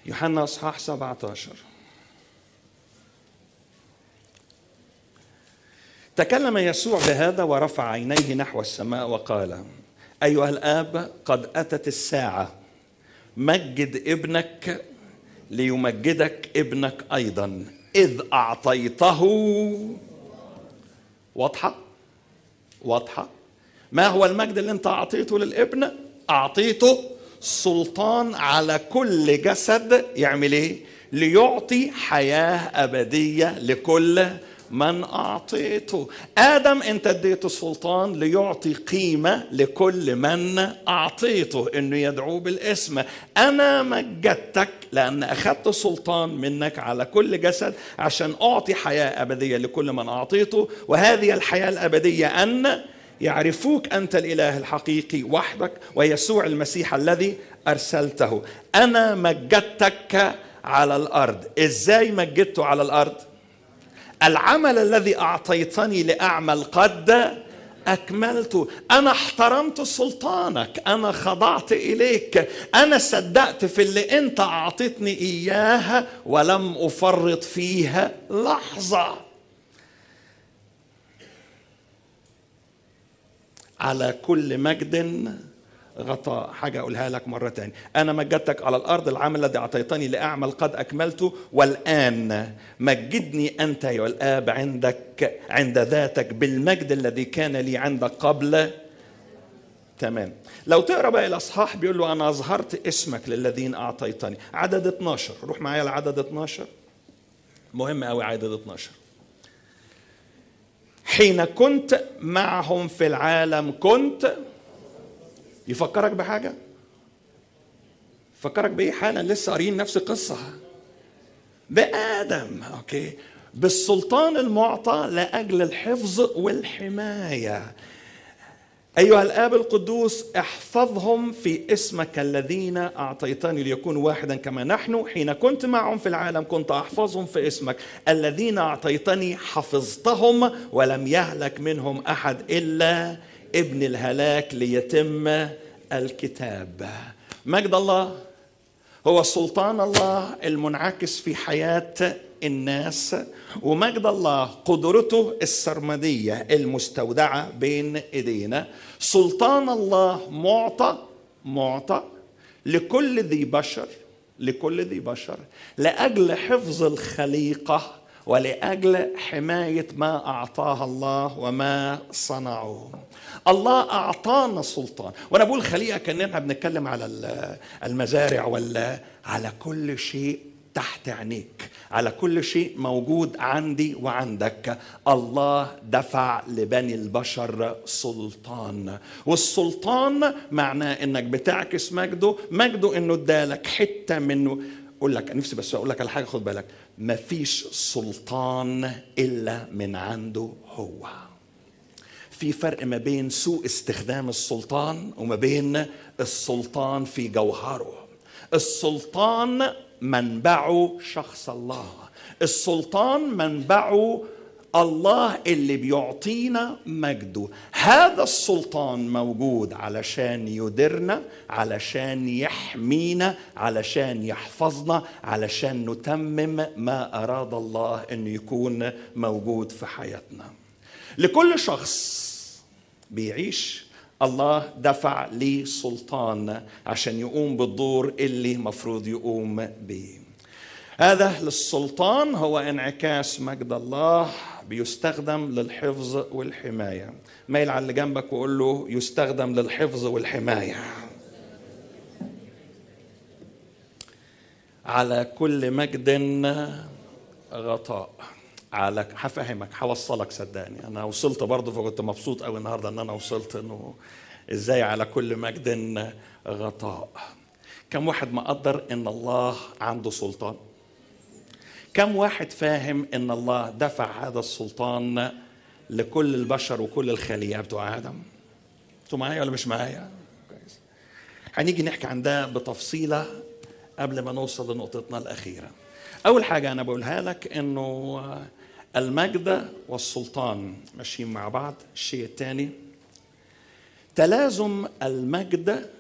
يوحنا اصحاح 17 تكلم يسوع بهذا ورفع عينيه نحو السماء وقال ايها الاب قد اتت الساعه مجد ابنك ليمجدك ابنك ايضا اذ اعطيته واضحه واضحه ما هو المجد اللي انت اعطيته للابن اعطيته سلطان على كل جسد يعمل ايه ليعطي حياه ابديه لكل من اعطيته ادم انت اديته سلطان ليعطي قيمه لكل من اعطيته انه يدعوه بالاسم انا مجدتك لان اخذت سلطان منك على كل جسد عشان اعطي حياه ابديه لكل من اعطيته وهذه الحياه الابديه ان يعرفوك انت الاله الحقيقي وحدك ويسوع المسيح الذي ارسلته انا مجدتك على الارض ازاي مجدته على الارض العمل الذي اعطيتني لاعمل قد اكملت انا احترمت سلطانك انا خضعت اليك انا صدقت في اللي انت اعطيتني اياه ولم افرط فيها لحظه على كل مجد غطاء حاجة أقولها لك مرة تاني أنا مجدتك على الأرض العمل الذي أعطيتني لأعمل قد أكملته والآن مجدني أنت يا الآب عندك عند ذاتك بالمجد الذي كان لي عندك قبل تمام لو تقرا بقى الاصحاح بيقول له انا اظهرت اسمك للذين اعطيتني عدد 12 روح معايا لعدد 12 مهم قوي عدد 12 حين كنت معهم في العالم كنت يفكرك بحاجة يفكرك بإيه حالا لسه قاريين نفس القصة بآدم أوكي بالسلطان المعطى لأجل الحفظ والحماية أيها الآب القدوس احفظهم في اسمك الذين أعطيتني ليكونوا واحدا كما نحن حين كنت معهم في العالم كنت أحفظهم في اسمك الذين أعطيتني حفظتهم ولم يهلك منهم أحد إلا ابن الهلاك ليتم الكتاب مجد الله هو سلطان الله المنعكس في حياة الناس ومجد الله قدرته السرمدية المستودعة بين ايدينا سلطان الله معطى معطى لكل ذي بشر لكل ذي بشر لأجل حفظ الخليقة ولاجل حمايه ما اعطاها الله وما صنعه الله اعطانا سلطان وانا بقول خليقه كاننا بنتكلم على المزارع ولا على كل شيء تحت عينيك على كل شيء موجود عندي وعندك الله دفع لبني البشر سلطان والسلطان معناه انك بتعكس مجده مجده انه ادالك حته منه اقول لك نفسي بس اقول لك على حاجه خد بالك مفيش سلطان الا من عنده هو في فرق ما بين سوء استخدام السلطان وما بين السلطان في جوهره السلطان منبعه شخص الله السلطان منبعه الله اللي بيعطينا مجده هذا السلطان موجود علشان يدرنا علشان يحمينا علشان يحفظنا علشان نتمم ما اراد الله انه يكون موجود في حياتنا لكل شخص بيعيش الله دفع لي سلطان عشان يقوم بالدور اللي مفروض يقوم به هذا للسلطان هو انعكاس مجد الله بيستخدم للحفظ والحماية مايل على اللي جنبك وقول له يستخدم للحفظ والحماية على كل مجد غطاء على هفهمك هوصلك صدقني انا وصلت برضه فكنت مبسوط قوي النهارده ان انا وصلت انه ازاي على كل مجد غطاء كم واحد مقدر ان الله عنده سلطان كم واحد فاهم ان الله دفع هذا السلطان لكل البشر وكل الخليقه بتوع ادم انتوا معايا ولا مش معايا كويس هنيجي نحكي عن ده بتفصيله قبل ما نوصل لنقطتنا الاخيره اول حاجه انا بقولها لك انه المجد والسلطان ماشيين مع بعض الشيء الثاني تلازم المجد